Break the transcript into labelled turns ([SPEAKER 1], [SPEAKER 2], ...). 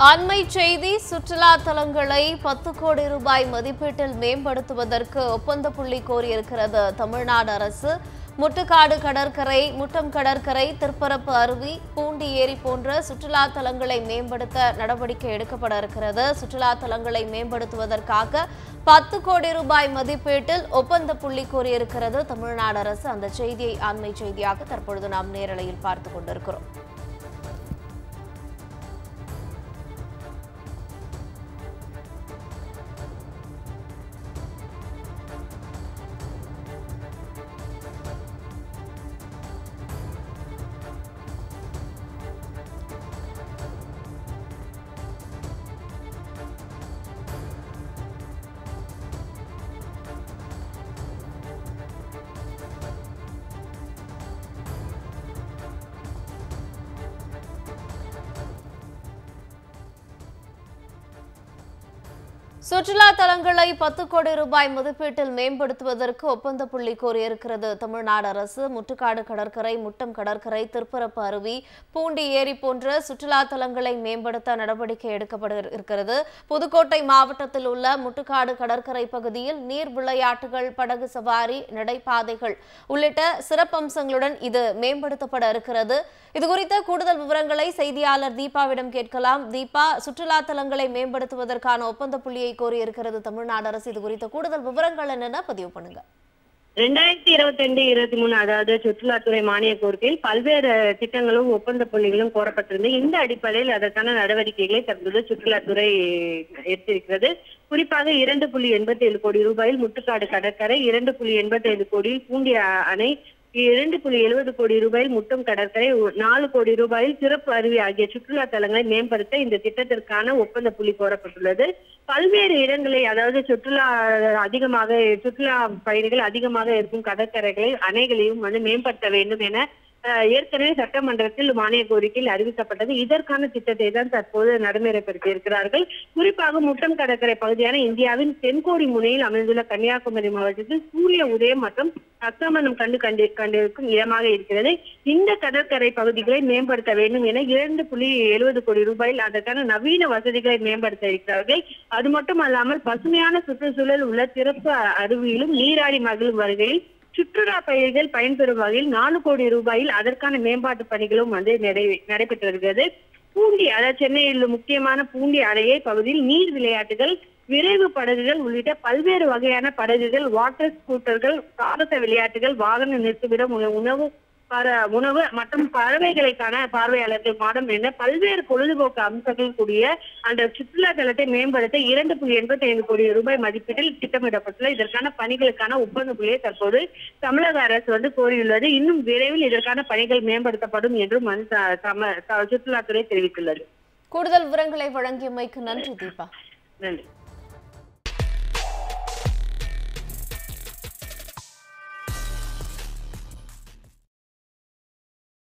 [SPEAKER 1] அண்மை செய்தி சுற்றுலா தலங்களை பத்து கோடி ரூபாய் மதிப்பீட்டில் மேம்படுத்துவதற்கு ஒப்பந்த புள்ளி கோரியிருக்கிறது தமிழ்நாடு அரசு முட்டுக்காடு கடற்கரை முட்டம் கடற்கரை திருப்பரப்பு அருவி பூண்டி ஏரி போன்ற சுற்றுலா தலங்களை மேம்படுத்த நடவடிக்கை எடுக்கப்பட இருக்கிறது சுற்றுலா தலங்களை மேம்படுத்துவதற்காக பத்து கோடி ரூபாய் மதிப்பீட்டில் ஒப்பந்த புள்ளி கோரியிருக்கிறது தமிழ்நாடு அரசு அந்த செய்தியை அண்மை செய்தியாக தற்பொழுது நாம் நேரலையில் பார்த்து கொண்டிருக்கிறோம் சுற்றுலா தலங்களை பத்து கோடி ரூபாய் மதிப்பீட்டில் மேம்படுத்துவதற்கு ஒப்பந்த புள்ளி கோரியிருக்கிறது தமிழ்நாடு அரசு முட்டுக்காடு கடற்கரை முட்டம் கடற்கரை திருப்பரப்பு அருவி பூண்டி ஏரி போன்ற சுற்றுலா தலங்களை மேம்படுத்த நடவடிக்கை எடுக்கப்பட இருக்கிறது புதுக்கோட்டை மாவட்டத்தில் உள்ள முட்டுக்காடு கடற்கரை பகுதியில் நீர் விளையாட்டுகள் படகு சவாரி நடைபாதைகள் உள்ளிட்ட சிறப்பம்சங்களுடன் இது மேம்படுத்தப்பட இருக்கிறது இதுகுறித்த கூடுதல் விவரங்களை செய்தியாளர் தீபாவிடம் கேட்கலாம் தீபா சுற்றுலா தலங்களை மேம்படுத்துவதற்கான ஒப்பந்த புள்ளியை கோரியிருக்கிறது தமிழ்நாடு அரசு இது குறித்த கூடுதல் விவரங்கள் என்னென்ன பதிவு பண்ணுங்க
[SPEAKER 2] ரெண்டாயிரத்தி இருபத்தி ரெண்டு இருபத்தி மூணு அதாவது சுற்றுலாத்துறை மானிய கோரிக்கையில் பல்வேறு திட்டங்களும் ஒப்பந்த புள்ளிகளும் கோரப்பட்டிருந்து இந்த அடிப்படையில் அதற்கான நடவடிக்கைகளை தற்போது சுற்றுலாத்துறை எடுத்திருக்கிறது குறிப்பாக இரண்டு புள்ளி எண்பத்தி ஏழு கோடி ரூபாயில் முட்டுக்காடு கடற்கரை இரண்டு புள்ளி எண்பத்தி ஐந்து கோடியில் பூண்டி அ- அணை இரண்டு புள்ளி எழுபது கோடி ரூபாயில் முட்டம் கடற்கரை ஒ- நாலு கோடி ரூபாயில் சிறப்பு அருவி ஆகிய சுற்றுலா தலங்களை மேம்படுத்த இந்த திட்டத்திற்கான ஒப்பந்த புள்ளி கோரப்பட்டுள்ளது பல்வேறு இடங்களை அதாவது சுற்றுலா அதிகமாக சுற்றுலா பயணிகள் அதிகமாக இருக்கும் கடற்கரைகளை அணைகளையும் வந்து மேம்படுத்த வேண்டும் என அஹ், ஏற்கனவே சட்டமன்றத்தில் மானிய கோரிக்கையில் அறிவிக்கப்பட்டது இதற்கான திட்டத்தை தான் தற்போது நடைமுறைப்படுத்தி இருக்கிறார்கள் குறிப்பாக முட்டம் கடற்கரை பகுதியான இந்தியாவின் தென்கோடி முனையில் அமைந்துள்ள கன்னியாகுமரி மாவட்டத்தில் சூரிய உதயம் மற்றும் அஸ்தமனம் கண்டு கண்டு கண்டிருக்கும் இடமாக இருக்கிறது இந்த கடற்கரை பகுதிகளை மேம்படுத்த வேண்டும் என இரண்டு புள்ளி எழுபது கோடி ரூபாயில் அதற்கான நவீன வசதிகளை மேம்படுத்த இருக்கிறார்கள் அது மட்டும் அல்லாமல் பசுமையான சுற்றுச்சூழல் உள்ள சிறப்பு அ- அருவியிலும் நீராடி மகிழும் வருகையில் சுற்றுலா பயணிகள் பயன்பெறும் வகையில் நாலு கோடி ரூபாயில் அதற்கான மேம்பாட்டு பணிகளும் வந்து நடை- நடைபெற்று வருகிறது பூண்டி அதாவது சென்னையில் முக்கியமான பூண்டி அணையை பகுதியில் நீர் விளையாட்டுகள் விரைவு படகுகள் உள்ளிட்ட பல்வேறு வகையான படகுகள் வாட்டர் ஸ்கூட்டர்கள் சாகச விளையாட்டுகள் வாகன நிறுத்துமிடம் உண- உணவு பர உணவு மற்றும் பறவைகளுக்கான பார்வையாளர்கள் மாடம் என பல்வேறு பொழுதுபோக்கு அம்சங்கள் கூடிய அந்த சுற்றுலா தலத்தை மேம்படுத்த இரண்டு புள்ளி எண்பத்தி ஐந்து கோடி ரூபாய் மதிப்பீட்டில் திட்டமிடப்பட்டுள்ள இதற்கான பணிகளுக்கான ஒப்பந்த புள்ளியை தற்போது தமிழக அரசு வந்து கோரியுள்ளது இன்னும் விரைவில் இதற்கான பணிகள் மேம்படுத்தப்படும் என்றும் வந்து த- தம- த- சுற்றுலாத்துறை தெரிவித்துள்ளது
[SPEAKER 1] கூடுதல் விவரங்களை வழங்கியமைக்கு நன்றி தீபா
[SPEAKER 2] நன்றி